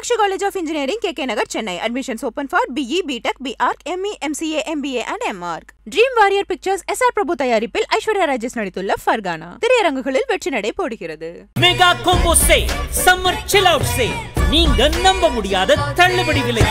Meenakshi College of Engineering, KK Nagar, Chennai. Admissions open for BE, BTech, BArch, ME, MCA, MBA and MArch. Dream Warrior Pictures SR பிரபு தயாரிப்பில் ஐஸ்வர்யா ராஜேஷ் நடித்துள்ள Fergana திரையரங்குகளில் வெற்றி நடை போடுகிறது mega combo say summer chill out say நீங்க நம்ப முடியாத தள்ளுபடி விலை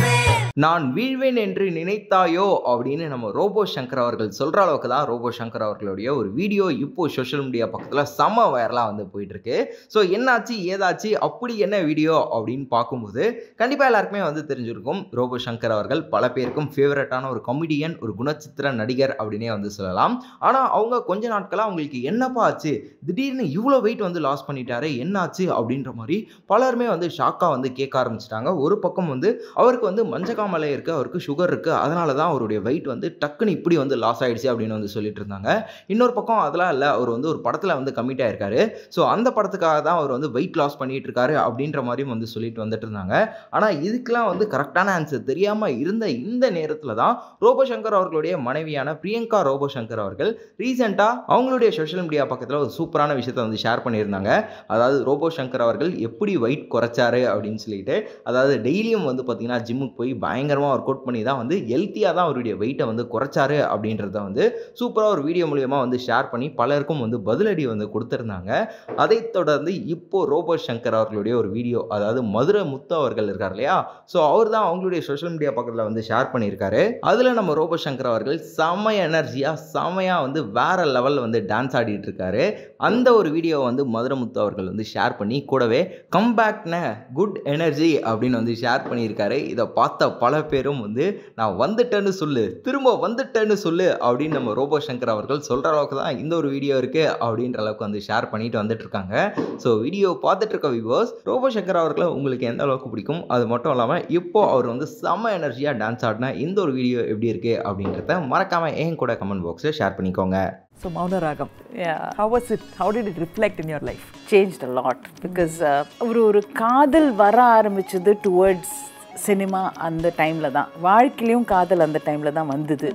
நான் வீழ்வேன் என்று நினைத்தாயோ அப்படின்னு நம்ம ரோபோ சங்கர் அவர்கள் சொல்கிற அளவுக்கு தான் ரோபோ சங்கர் அவர்களுடைய ஒரு வீடியோ இப்போ சோஷியல் மீடியா பக்கத்தில் செம்ம வைரலாக வந்து போயிட்டுருக்கு ஸோ என்னாச்சு ஏதாச்சு அப்படி என்ன வீடியோ அப்படின்னு பார்க்கும்போது கண்டிப்பாக எல்லாருக்குமே வந்து தெரிஞ்சிருக்கும் ரோபோ சங்கர் அவர்கள் பல பேருக்கும் ஃபேவரட்டான ஒரு காமெடியன் ஒரு குணச்சித்திர நடிகர் அப்படின்னே வந்து சொல்லலாம் ஆனால் அவங்க கொஞ்ச நாட்களாக அவங்களுக்கு என்னப்பா ஆச்சு திடீர்னு இவ்வளோ வெயிட் வந்து லாஸ் பண்ணிட்டாரு என்னாச்சு அப்படின்ற மாதிரி பலருமே வந்து ஷாக்காக வந்து கேட்க ஆரம்பிச்சிட்டாங்க ஒரு பக்கம் வந்து அவருக்கு வந்து மஞ்சக்காமலை இருக்குது அவருக்கு சுகர் இருக்குது அதனால தான் அவருடைய வெயிட் வந்து டக்குன்னு இப்படி வந்து லாஸ் ஆயிடுச்சு அப்படின்னு வந்து சொல்லிட்டு இருந்தாங்க இன்னொரு பக்கம் அதெல்லாம் இல்லை அவர் வந்து ஒரு படத்தில் வந்து கமிட் ஆயிருக்காரு ஸோ அந்த படத்துக்காக தான் அவர் வந்து வெயிட் லாஸ் பண்ணிட்டு இருக்காரு அப்படின்ற மாதிரியும் வந்து சொல்லிட்டு வந்துட்டு இருந்தாங்க ஆனால் இதுக்கெல்லாம் வந்து கரெக்டான ஆன்சர் தெரியாமல் இருந்த இந்த நேரத்தில் தான் ரோபோ சங்கர் அவர்களுடைய மனைவியான பிரியங்கா ரோபோ சங்கர் அவர்கள் ரீசெண்டாக அவங்களுடைய சோஷியல் மீடியா பக்கத்தில் ஒரு சூப்பரான விஷயத்தை வந்து ஷேர் பண்ணியிருந்தாங்க அதாவது ரோபோ சங்கர் அவர்கள் எப்படி வெயிட் குறைச்சாரு அப்படின்னு சொல்லிட்டு அதாவது டெய்லியும் வந்து பார்த்தீங்கன்னா ஜிம்முக்கு போய் பயங்கரமாக ஒர்க் அவுட் பண்ணி தான் வந்து ஹெல்த்தியாக தான் அவருடைய வெயிட்டை வந்து குறைச்சாரு அப்படின்றத வந்து சூப்பராக ஒரு வீடியோ மூலியமாக வந்து ஷேர் பண்ணி பலருக்கும் வந்து பதிலடி வந்து கொடுத்துருந்தாங்க அதைத் தொடர்ந்து இப்போ ரோபோ சங்கர் அவர்களுடைய ஒரு வீடியோ அதாவது மதுரை முத்து அவர்கள் இருக்கார் இல்லையா ஸோ அவர் தான் அவங்களுடைய சோஷியல் மீடியா பக்கத்தில் வந்து ஷேர் பண்ணியிருக்காரு அதில் நம்ம ரோபோ சங்கர் அவர்கள் செம்ம எனர்ஜியாக செம்மையாக வந்து வேற லெவலில் வந்து டான்ஸ் ஆடிட்டு இருக்காரு அந்த ஒரு வீடியோவை வந்து மதுரை முத்து அவர்கள் வந்து ஷேர் பண்ணி கூடவே கம்பேக்ன குட் எனர்ஜி அப்படின்னு வந்து ஷேர் பண்ணியிருக்காரு இதை பார்த்த பல பேரும் வந்து நான் வந்துட்டேன்னு சொல்லு திரும்ப வந்துட்டேன்னு சொல்லு அப்படின்னு நம்ம ரோபோ சங்கர் அவர்கள் சொல்கிற அளவுக்கு தான் இந்த ஒரு வீடியோ இருக்குது அப்படின்ற அளவுக்கு வந்து ஷேர் பண்ணிட்டு வந்துட்டு இருக்காங்க ஸோ வீடியோ பார்த்துட்டு இருக்க வியூவர்ஸ் ரோபோ சங்கர் அவர்களை உங்களுக்கு எந்த அளவுக்கு பிடிக்கும் அது மட்டும் இல்லாமல் இப்போ அவர் வந்து செம்ம எனர்ஜியாக டான்ஸ் ஆடின இந்த ஒரு வீடியோ எப்படி இருக்குது அப்படின்றத மறக்காமல் என் கூட கமெண்ட் பாக்ஸில் ஷேர் பண்ணிக்கோங்க So Mauna Ragam. Yeah. How was it? How did it reflect in your life? changed a lot because uh, ஒரு ஒரு காதல் வர ஆரம்பிச்சது டுவர்ட்ஸ் சினிமா அந்த டைமில் தான் வாழ்க்கையிலையும் காதல் அந்த டைமில் தான் வந்தது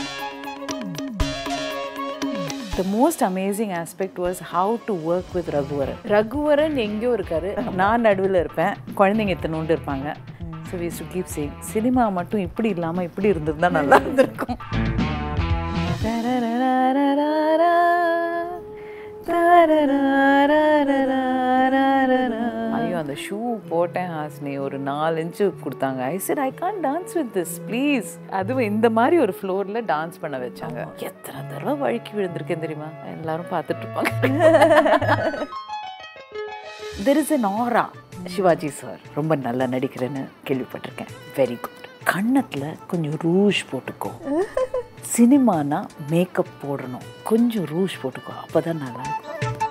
the most amazing aspect was how to work with Raghuvaran Raghuvaran எங்கேயோ இருக்காரு நான் நடுவில் இருப்பேன் குழந்தைங்க இத்தனோண்டு இருப்பாங்க so was to keep saying cinema மட்டும் இப்படி இல்லாமல் இப்படி இருந்திருந்தா நல்லா இருந்திருக்கும் ஐயோ அந்த ஷூ போட்டேன் ஹாஸ்னி ஒரு நாலு இன்ச்சு கொடுத்தாங்க I said I can dance with this please அதுவும் இந்த மாதிரி ஒரு ஃப்ளோரில் டான்ஸ் பண்ண வச்சாங்க எத்தனை தடவை வழுக்கி விழுந்திருக்கேன் தெரியுமா எல்லாரும் பார்த்துட்டு இருப்பாங்க தெர் இஸ் an ஆரா சிவாஜி சார் ரொம்ப நல்லா நடிக்கிறேன்னு கேள்விப்பட்டிருக்கேன் வெரி குட் கன்னத்தில் கொஞ்சம் ரூஷ் போட்டுக்கோ சினிமானா மேக்கப் போடணும் கொஞ்சம் ரூஷ் போட்டுக்கோ அப்பதான் நல்லா இருக்கும்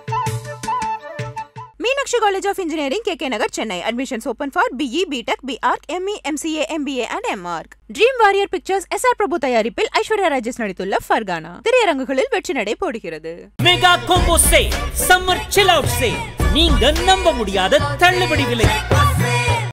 Meenakshi College of Engineering, KK Nagar, Chennai. Admissions open for BE, BTech, BArch, ME, MCA, MBA and MArch. Dream Warrior Pictures SR பிரபு தயாரிப்பில் ஐஸ்வர்யா ராஜேஷ் நடித்துள்ள ஃபர்கானா திரையரங்குகளில் வெற்றி நடை போடுகிறது mega combo say summer chill out say நீங்க நம்ப முடியாத தள்ளுபடி விலை